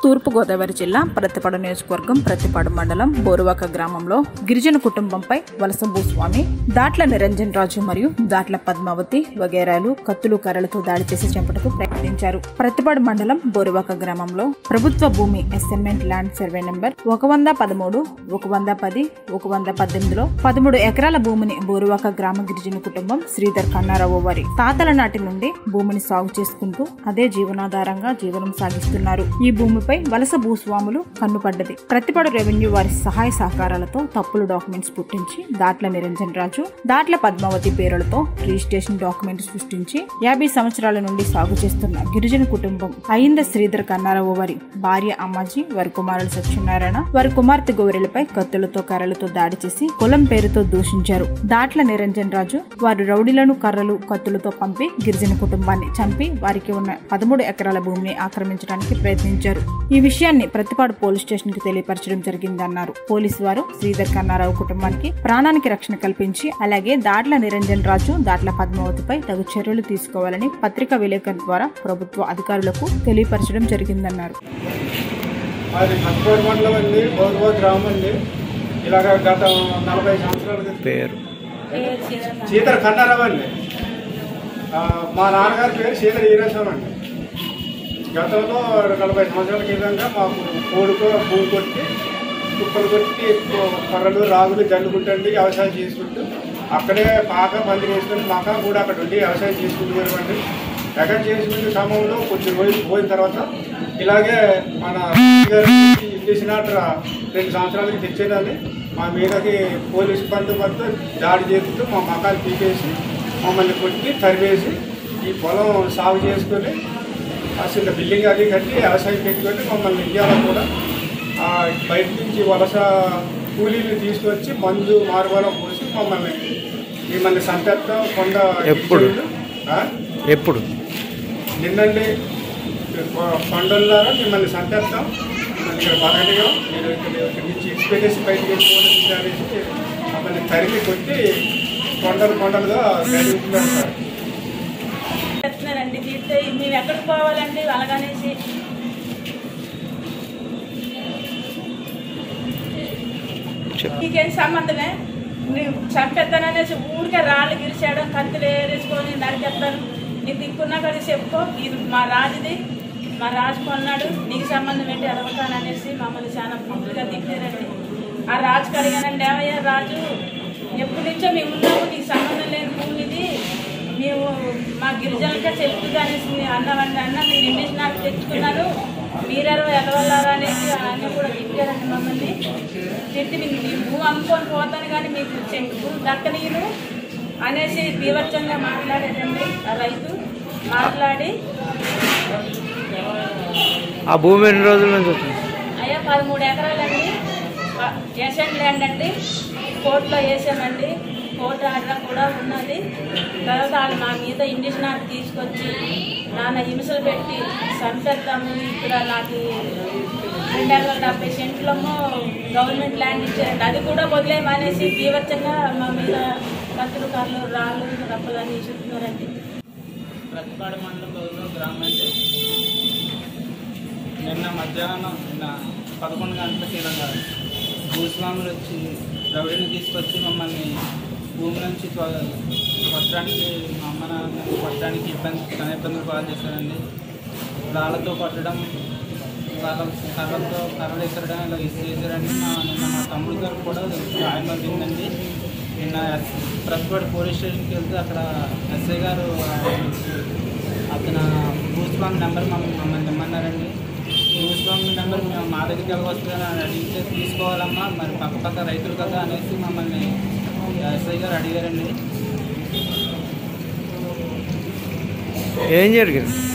తూర్పుగోదావరి జిల్లా ప్రతిపాడు నియోజకవర్గం ప్రతిపాడు మండలం బోరువాక గ్రామంలో గిరిజన కుటుంబంపై వలస భూస్వామి దాట్ల నిరంజన్ రాజు మరియు దాట్ల పద్మావతి వగేరాలు కత్తులు కర్రలతో దాడి చేసి చంపటకు ప్రయత్నించారు ప్రతిపాడు మండలం బోరువాక గ్రామంలో ప్రభుత్వ భూమి అసైన్మెంట్ ల్యాండ్ సర్వే నెంబర్ ఒక వంద పదమూడు ఒక వంద పది ఒక వంద పద్దెనిమిదిలో పదమూడు ఎకరాల భూమిని బోరువాక గ్రామ గిరిజన కుటుంబం శ్రీధర్ కన్నారావు వారి తాతల నాటి నుండి భూమిని సాగు చేసుకుంటూ అదే జీవనాధారంగా జీవనం సాగిస్తున్నారు ఈ భూమిపై వలస భూస్వాములు కన్నుపడ్డది ప్రతిపడు రెవెన్యూ వారి సహాయ సహకారాలతో తప్పులు డాక్యుమెంట్స్ పుట్టించి దాట్ల నిరంజన్ రాజు దాట్ల పద్మావతి పేరులతో రిజిస్ట్రేషన్ డాక్యుమెంట్స్ సృష్టించి యాభై సంవత్సరాల నుండి సాగు చేస్తున్న గిరిజన కుటుంబం అయింద శ్రీధర్ కన్నారావు వారి భార్య అమ్మాజీ వారి కుమారుడు సత్యనారాయణ వారి కుమార్తె గౌరెలపై కత్తులతో కర్రలతో దాడి చేసి కులం పేరుతో దూషించారు దాట్ల నిరంజన్ రాజు వారి రౌడీలను కర్రలు కత్తులతో పంపి గిరిజన కుటుంబాన్ని చంపి వారికి ఉన్న పదమూడు ఎకరాల భూమిని ఆక్రమించడానికి ప్రయత్నించారు ఈ విషయాన్ని ప్రతిపాడు పోలీస్ స్టేషన్ కి తెలియపరచడం జరిగిందన్నారు పోలీసు వారు శ్రీధర్ కన్నారావు కుటుంబానికి ప్రాణానికి రక్షణ కల్పించి అలాగే దాట్ల నిరంజన్ రాజు దాట్ల పద్మావతిపై తగు చర్యలు తీసుకోవాలని పత్రికా విలేకరు ద్వారా ప్రభుత్వ అధికారులకు తెలియపరచడం జరిగిందన్నారు అది పట్టుకోడి మండలం అండి బౌర్వ గ్రామం అండి ఇలాగ గత నలభై సంవత్సరాల క్రితం పేరు సీతర కన్నారావు అండి ఆ, మా నాన్నగారి పేరు సీతర ఈరేశ్వరం అండి గతంలో నలభై సంవత్సరాల క్రితంగా మాకు కోడుకో భూమి కొట్టి కుక్కలు కొట్టి కర్రలు రాగులు జల్లుకుంటండి వ్యవసాయం చేసుకుంటూ అక్కడే పాక మంది వేసుకుని మాక కూడా అక్కడ ఉండి వ్యవసాయం చేసుకుంటున్నామండి ఎక్కడ చేసుకునే క్రమంలో కొద్ది రోజులు పోయిన తర్వాత ఇలాగే మన గారు ఇండిషన్ రెండు సంవత్సరాలకి తెచ్చేదని మా మీదకి పోలీసు బందోబస్తు దాడి చేస్తూ మా మకాలు పీకేసి మమ్మల్ని కొట్టి తరివేసి ఈ పొలం సాగు చేసుకొని అసలు బిల్డింగ్ అది కట్టి వ్యవసాయం పెట్టుకొని మమ్మల్ని ఇండియాలో కూడా ఆ, బయట నుంచి వలస కూలీలు తీసుకొచ్చి మందు మారువలం పోసి మమ్మల్ని మిమ్మల్ని సంపెత్తం కొండ ఎప్పుడు? ఆ? ఎప్పుడు నిన్నండి కొ- కొండల్లారా మిమ్మల్ని సంపెత్తాం మిమ్మల్ని ఇక్కడ బతకడిగా మీరు ఇక్కడ ఇక్కడ నుంచి ఇచ్చిపెట్టేసి బయటకి వెళ్ళిపోవడం అనేసి మమ్మల్ని తరిమి కొట్టి కొండలు కొండలుగా గడిపుతున్నారు సార్ చెప్తున్నారండి తీస్తే మేము ఎక్కడికి పోవాలండి అలాగనేసి చెప్పు నీకేం సంబంధమే నువ్వు చంపేస్తాననేసి ఊరికే రాళ్ళు గిరిచాడు కత్తులు ఏరేసుకొని నరికేస్తాను నీకు దిక్కున్నా కదా చెప్పుకో ఇది మా రాజుది మా రాజు కొన్నాడు నీకు సంబంధం ఏంటి అడగతాననేసి మమ్మల్ని చాలా పూర్తిగా తిట్టారండి ఆ రాజుకి అడిగానండి ఏమయ్యా రాజు ఎప్పటి నుంచో మేము ఉన్నాము నీకు సంబంధం లేని భూమి ఇది మేము మా గిరిజనులకే చెప్తుంది అనేసి అన్నవండి అన్న మీరు ఇంగ్లీష్ నాకు తెచ్చుకున్నారు మీరెవరో ఎలవల్లారా అనేసి అన్న కూడా తిట్టారండి మమ్మల్ని తిట్టి మీకు మీ భూ అమ్ముకొని పోతాను కానీ మీకు చె- భూ దక్కనీయను అనేసి బీభత్సంగా మాట్లాడారండి ఆ రైతు మాట్లాడి ఆ భూమి ఎన్ని రోజుల నుంచి వచ్చింది అయ్యా పదమూడు ఎకరాలండి ప- ఏషియన్ ల్యాండ్ అండి కోర్టులో వేసామండి కోర్టు ఆర్డర్ కూడా ఉన్నది తర్వాత వాళ్ళు మా మీద ఇండిషన్ ఆర్డర్ తీసుకొచ్చి నాన్న హింసలు పెట్టి చంపేద్దాము ఇక్కడ నాకు రెండు ఎకరాల డెబ్బై సెంట్లమో గవర్నమెంట్ ల్యాండ్ ఇచ్చారండి అది కూడా వదిలేయమనేసి తీవ్రంగా మా మీద కత్తులు కర్రలు రాళ్ళు రప్పలు అన్నీ చూస్తున్నారండి ప్రతిపాడు మండలం రోజులో గ్రామంలో నిన్న మధ్యాహ్నం నిన్న పదకొండు గంటలకి ఇలాగా భూస్వాములు వచ్చి రౌడీని తీసుకొచ్చి మమ్మల్ని భూమి నుంచి త్వ- కొట్టడానికి మా అమ్మ నాన్న కొట్టడానికి ఇబ్బంది చాలా ఇబ్బందులు పాలు చేశారండి రాళ్ళతో కొట్టడం వాళ్ళ కర్రలతో కర్రలు ఎసరడం ఇలా చేశారండి మా నిన్న మా తమ్ముడు గారు కూడా గాయం అయిందండి నిన్న ప్రతిపాడు పోలీస్ స్టేషన్కి వెళ్తే అక్కడ ఎస్ఐ గారు అతను భూస్వామి నెంబర్ మమ్మల్ని మమ్మల్ని ఇమ్మన్నారండి భూస్వామి నెంబర్ మేము మా దగ్గరికి ఎలా వస్తుందని అని అడిగితే తీసుకోవాలమ్మా మరి పక్క పక్క రైతులు కదా అనేసి మమ్మల్ని ఎస్ఐ గారు అడిగారండి ఏం జరిగింది